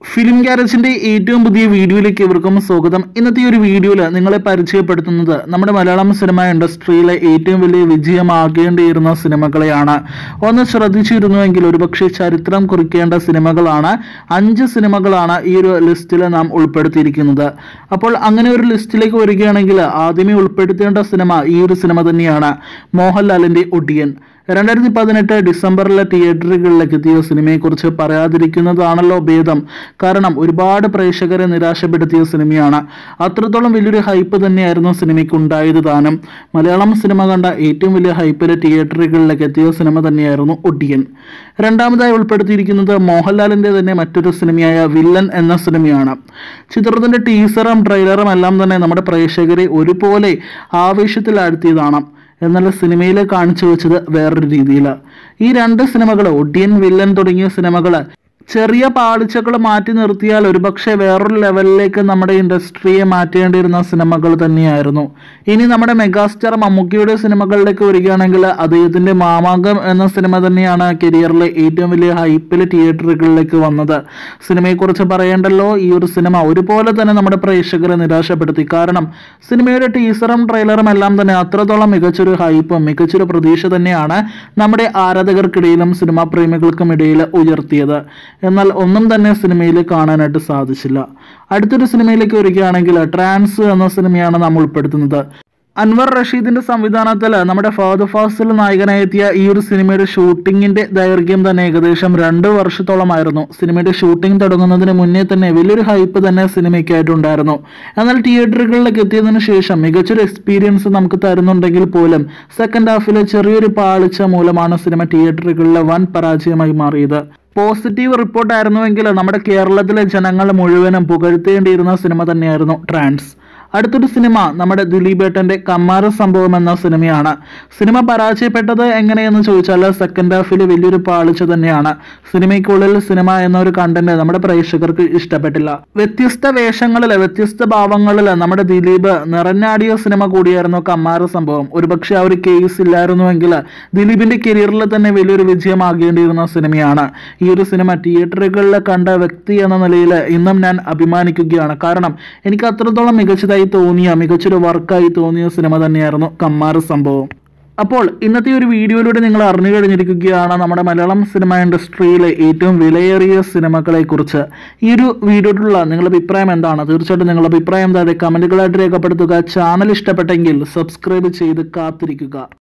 film ഗ്യാരേജിന്റെ ഏറ്റവും പുതിയ വീഡിയോയിലേക്ക് ഇവർക്കും സ്വാഗതം ഇന്നത്തെ ഈ ഒരു വീഡിയോയിൽ നിങ്ങളെ പരിചയപ്പെടുത്തുന്നത് നമ്മുടെ മലയാളം സിനിമ ഇൻഡസ്ട്രിയിലെ ഏറ്റവും വലിയ വിജയമാകേണ്ടിയിരുന്ന സിനിമകളെയാണ് ഒന്ന് ശ്രദ്ധിച്ചിരുന്നുവെങ്കിൽ ഒരുപക്ഷെ ചരിത്രം കുറിക്കേണ്ട സിനിമകളാണ് അഞ്ച് സിനിമകളാണ് ഈ ഒരു ലിസ്റ്റിൽ നാം ഉൾപ്പെടുത്തിയിരിക്കുന്നത് അപ്പോൾ അങ്ങനെ ഒരു ലിസ്റ്റിലേക്ക് വരികയാണെങ്കിൽ ആദ്യമേ ഉൾപ്പെടുത്തേണ്ട സിനിമ ഈ ഒരു സിനിമ തന്നെയാണ് മോഹൻലാലിന്റെ ഒടിയൻ രണ്ടായിരത്തി പതിനെട്ട് ഡിസംബറിലെ തിയേറ്ററുകളിലേക്ക് എത്തിയ സിനിമയെക്കുറിച്ച് പറയാതിരിക്കുന്നതാണല്ലോ ഭേദം കാരണം ഒരുപാട് പ്രേക്ഷകരെ നിരാശപ്പെടുത്തിയ സിനിമയാണ് അത്രത്തോളം വലിയൊരു ഹൈപ്പ് തന്നെയായിരുന്നു സിനിമയ്ക്ക് ഉണ്ടായത് താനും മലയാളം സിനിമ കണ്ട ഏറ്റവും വലിയ ഹൈപ്പിലെ തിയേറ്ററുകളിലേക്ക് എത്തിയ സിനിമ തന്നെയായിരുന്നു ഒടിയൻ രണ്ടാമതായി ഉൾപ്പെടുത്തിയിരിക്കുന്നത് മോഹൻലാലിന്റെ തന്നെ മറ്റൊരു സിനിമയായ വില്ലൻ എന്ന സിനിമയാണ് ചിത്രത്തിന്റെ ടീസറും ട്രെയിലറും എല്ലാം തന്നെ നമ്മുടെ പ്രേക്ഷകരെ ഒരുപോലെ ആവേശത്തിലാഴ്ത്തിയതാണ് എന്നാൽ സിനിമയിൽ കാണിച്ചു വെച്ചത് വേറൊരു രീതിയിൽ ഈ രണ്ട് സിനിമകൾ ഒടിയൻ വില്ലൻ തുടങ്ങിയ സിനിമകൾ ചെറിയ പാളിച്ചകൾ മാറ്റി നിർത്തിയാൽ ഒരുപക്ഷെ വേറൊരു ലെവലിലേക്ക് നമ്മുടെ ഇൻഡസ്ട്രിയെ മാറ്റേണ്ടിയിരുന്ന സിനിമകൾ തന്നെയായിരുന്നു ഇനി നമ്മുടെ മെഗാസ്റ്റാർ മമ്മൂക്കിയുടെ സിനിമകളിലേക്ക് വരികയാണെങ്കിൽ അദ്ദേഹത്തിന്റെ മാമാങ്കം എന്ന സിനിമ തന്നെയാണ് കരിയറിലെ ഏറ്റവും വലിയ ഹൈപ്പിൽ തിയേറ്ററുകളിലേക്ക് വന്നത് സിനിമയെക്കുറിച്ച് പറയേണ്ടല്ലോ ഈ ഒരു സിനിമ ഒരുപോലെ തന്നെ നമ്മുടെ പ്രേക്ഷകരെ നിരാശപ്പെടുത്തി കാരണം സിനിമയുടെ ടീസറും ട്രെയിലറും എല്ലാം തന്നെ അത്രത്തോളം മികച്ചൊരു ഹൈപ്പും മികച്ചൊരു പ്രതീക്ഷ തന്നെയാണ് നമ്മുടെ ആരാധകർക്കിടയിലും സിനിമാ പ്രേമികൾക്കും ഇടയിൽ ഉയർത്തിയത് എന്നാൽ ഒന്നും തന്നെ സിനിമയിൽ കാണാനായിട്ട് സാധിച്ചില്ല അടുത്തൊരു സിനിമയിലേക്ക് വരികയാണെങ്കിൽ ട്രാൻസ് എന്ന സിനിമയാണ് നാം ഉൾപ്പെടുത്തുന്നത് അൻവർ റഷീദിന്റെ സംവിധാനത്തിൽ നമ്മുടെ ഫാദർ ഫാസിൽ നായകനായി എത്തിയ ഈ ഒരു സിനിമയുടെ ഷൂട്ടിങ്ങിന്റെ ദൈർഘ്യം തന്നെ ഏകദേശം രണ്ട് വർഷത്തോളമായിരുന്നു സിനിമയുടെ ഷൂട്ടിംഗ് തുടങ്ങുന്നതിന് മുന്നേ തന്നെ വലിയൊരു ഹൈപ്പ് തന്നെ സിനിമയ്ക്കായിട്ടുണ്ടായിരുന്നു എന്നാൽ തിയേറ്ററുകളിലേക്ക് എത്തിയതിനു ശേഷം മികച്ചൊരു എക്സ്പീരിയൻസ് നമുക്ക് തരുന്നുണ്ടെങ്കിൽ പോലും സെക്കൻഡ് ഹാഫിലെ ചെറിയൊരു പാളിച്ച മൂലമാണ് സിനിമ തിയേറ്ററുകളിലെ വൻ പരാജയമായി മാറിയത് പോസിറ്റീവ് റിപ്പോർട്ടായിരുന്നുവെങ്കിൽ നമ്മുടെ കേരളത്തിലെ ജനങ്ങൾ മുഴുവനും പുകഴ്ത്തേണ്ടിയിരുന്ന സിനിമ തന്നെയായിരുന്നു ട്രാൻസ് അടുത്തൊരു സിനിമ നമ്മുടെ ദിലീപേട്ടന്റെ കമ്മാര സംഭവം എന്ന സിനിമയാണ് സിനിമ പരാജയപ്പെട്ടത് എങ്ങനെയെന്ന് ചോദിച്ചാൽ സെക്കൻഡ് ഹാഫിൽ വലിയൊരു പാളിച്ച തന്നെയാണ് സിനിമയ്ക്കുള്ളിൽ സിനിമ എന്ന ഒരു കണ്ടന്റ് നമ്മുടെ പ്രേക്ഷകർക്ക് ഇഷ്ടപ്പെട്ടില്ല വ്യത്യസ്ത വേഷങ്ങളിൽ വ്യത്യസ്ത ഭാവങ്ങളിൽ നമ്മുടെ ദിലീപ് നിറഞ്ഞാടിയ സിനിമ കൂടിയായിരുന്നു കമ്മാര സംഭവം ഒരുപക്ഷെ ആ ഒരു കേസ് ഇല്ലായിരുന്നുവെങ്കിൽ ദിലീപിന്റെ കരിയറിൽ തന്നെ വലിയൊരു വിജയമാകേണ്ടിയിരുന്ന സിനിമയാണ് ഈ ഒരു സിനിമ തിയേറ്ററുകളിൽ കണ്ട വ്യക്തി എന്ന നിലയിൽ ഇന്നും ഞാൻ അഭിമാനിക്കുകയാണ് കാരണം എനിക്ക് അത്രത്തോളം മികച്ചതായി തോന്നിയ മികച്ചൊരു വർക്കായി തോന്നിയ സിനിമ തന്നെയായിരുന്നു കമ്മാര സംഭവം അപ്പോൾ ഇന്നത്തെ ഒരു വീഡിയോയിലൂടെ നിങ്ങൾ അറിഞ്ഞു കഴിഞ്ഞിരിക്കുകയാണ് നമ്മുടെ മലയാളം സിനിമ ഇൻഡസ്ട്രിയിലെ ഏറ്റവും വിലയേറിയ സിനിമകളെ കുറിച്ച് ഈ ഒരു വീഡിയോയിലുള്ള നിങ്ങളുടെ അഭിപ്രായം എന്താണ് തീർച്ചയായിട്ടും നിങ്ങളുടെ അഭിപ്രായം താഴെ കമന്റുകളായിട്ട് രേഖപ്പെടുത്തുക ചാനൽ ഇഷ്ടപ്പെട്ടെങ്കിൽ സബ്സ്ക്രൈബ് ചെയ്ത് കാത്തിരിക്കുക